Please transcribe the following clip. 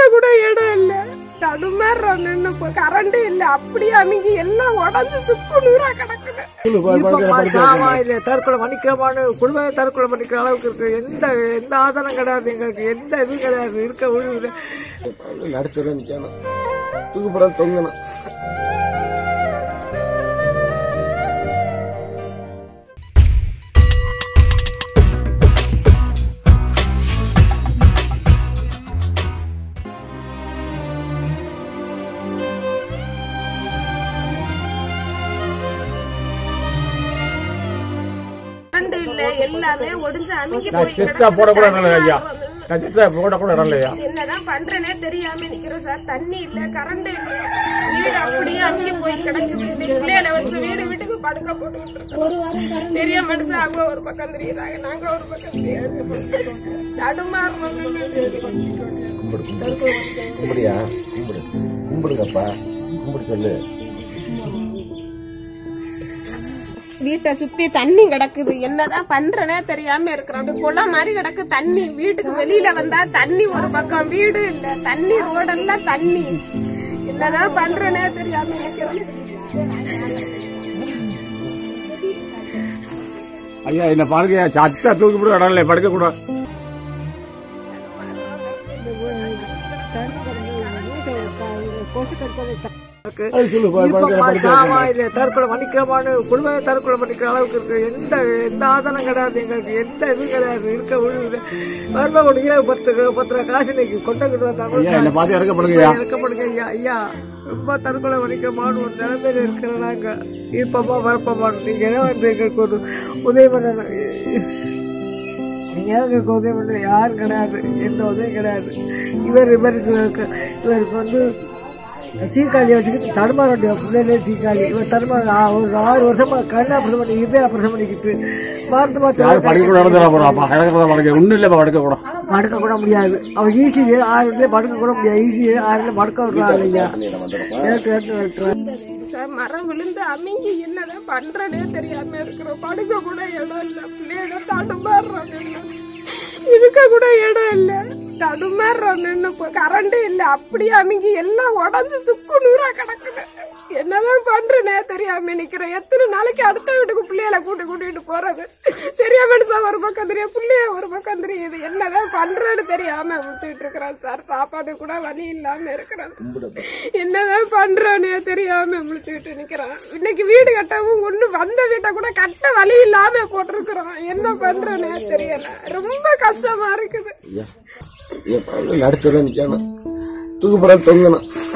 கூட இடம் இல்ல தடுமாறுறோம் நின்னு இப்போ கரண்ட் இல்ல அப்படியே அமைங்கி எல்லாம் உடஞ்சு சுக்கு நூறா கிடக்குது சாமா இல்ல தற்கொலை பண்ணிக்கலாமான்னு குடும்பமே தற்கொலை பண்ணிக்கிற அளவுக்கு இருக்கு எந்த எந்த ஆதாரம் கிடையாது எங்களுக்கு எந்த இதுவும் கிடையாது இருக்க விழுவுல நடுத்தர நிக்கணும் தூக்குப்புறம் தொங்கணும் கரண்ட் இல்ல எல்லாமே ஒடிஞ்சு அமைங்கி நான் போய் செத்தா போட கூட இடம் இல்லையா நான் செத்தா போட கூட இடம் இல்லையா என்னதான் பண்றேனே தெரியாம நிக்கிறோம் சார் தண்ணி இல்ல கரண்ட் இல்ல வீடு அப்படியே அங்கே போய் கிடக்குது இன்னைக்கு பிள்ளைகளை வச்சு வீடு வீட்டுக்கு படுக்க போட்டுக்கிட்டு இருக்கோம் பெரிய மனுஷன் அவங்க ஒரு பக்கம் தெரியுறாங்க நாங்க ஒரு பக்கம் தெரியாது நடுமாறணும் கும்பிடியா கும்பிடு கும்பிடுங்கப்பா கும்பிடு சொல்லு வீட்டை சுத்தி தண்ணி கிடக்குது என்னதான் பண்றேனே தெரியாம இருக்கிறோம் அப்படி குளம் மாதிரி கிடக்கு தண்ணி வீட்டுக்கு வெளியில வந்தா தண்ணி ஒரு பக்கம் வீடு இல்ல தண்ணி ரோடெல்லாம் தண்ணி என்னதான் பண்றேனே தெரியாம இருக்கிறேன் ஐயா என்ன பாருங்க சத்தா தூக்கி போட இடம் இல்லை படுக்க கூட அது சொல்லு பா- படுக்க- படுக்க சாமா இல்ல தற்கொலை பண்ணிக்கலாமான்னு குடும்பமே தற்கொலை பண்ணிக்கிற அளவுக்கு இருக்கு எந்த எந்த ஆதாரம் கிடையாது எங்களுக்கு எந்த இதுவும் கிடையாது இருக்க விழுவுல வருமா கொடுக்க பத்து பத்து ரூபா காசு இன்னைக்கு கொண்டக்கிட்டு ஐயா வந்தாங்க என்ன பார்த்து இறக்கப்படுங்கய்யா இறக்கப்படுங்க ஐயா ஐயா ரொம்ப தற்கொலை பண்ணிக்கமான்னு ஒரு நிலைமையில இருக்கிறோம் நாங்க இருப்போமா வரப்போமான்னு நீங்க என்ன வந்து எங்களுக்கு ஒரு உதவி பண்ணணும் நீங்க எங்களுக்கு உதவி பண்ண யாரும் கிடையாது எந்த உதவியும் கிடையாது இவர் இவருக்கு இவருக்கு வந்து சீக்காளி வச்சுக்கிட்டு தடுமாற வேண்டிய பிள்ளைலே சீக்காளி இவர் தடுமாற ஆ- ஒரு ஆறு வருஷமா கண்ணு ஆபரேஷன் பண்ணி இதே ஆபரேஷன் பண்ணிக்கிட்டு மருந்து யாரும் படுக்க கூட மாத்திரம் இடம் போறாப்பா இறக்கிறத படுக்க ஒன்றும் இல்லைப்பா படுக்க கூட படுக்க கூட முடியாது அவன் ஈஸி ஆறு வீட்டுல படுக்க கூட முடியாது ஈஸி ஆறு வீட்டுல படுக்க விடுறாங்க ஐயா ஏற்று ஏற்று ஏற்று சார் மரம் விழுந்து அமைங்கி என்னதான் பண்றேனே தெரியாம இருக்கிறோம் படுக்க கூட இடம் இல்ல பிள்ளைகளை தடுமாறுறோம் நின்னு. இருக்க கூட இடம் இல்ல தடுமாறுறோம் நின்னு இப்போ கரண்ட் இல்ல அப்படியே அமைங்கி எல்லாம் உடஞ்சு சுக்கு நூறா கிடக்குது என்னதான் பண்றேனே தெரியாம நிக்கிறேன் எத்தனை நாளைக்கு அடுத்த வீட்டுக்கு பிள்ளைகளை கூட்டி கூட்டிட்டு போறது பெரிய மனுஷன் ஒரு பக்கம் தெரியும் பிள்ளைய ஒரு பக்கம் தெரியுது என்னதான் பண்றேன்னு தெரியாம முடிச்சுட்டு இருக்கிறேன் சார் சாப்பாடு கூட வழி இல்லாம இருக்கிறேன் என்னதான் பண்றேனே தெரியாம முழிச்சுக்கிட்டு நிக்கிறேன் இன்னைக்கு வீடு கட்டவும் ஒண்ணு வந்த வீட்டை கூட கட்ட வழி இல்லாம போட்டிருக்கிறோம் என்ன பண்றேனே தெரியல ரொம்ப கஷ்டமா இருக்குது நடுத்தர நிக்கணும் தூக்குப்புறம் தொங்கணும்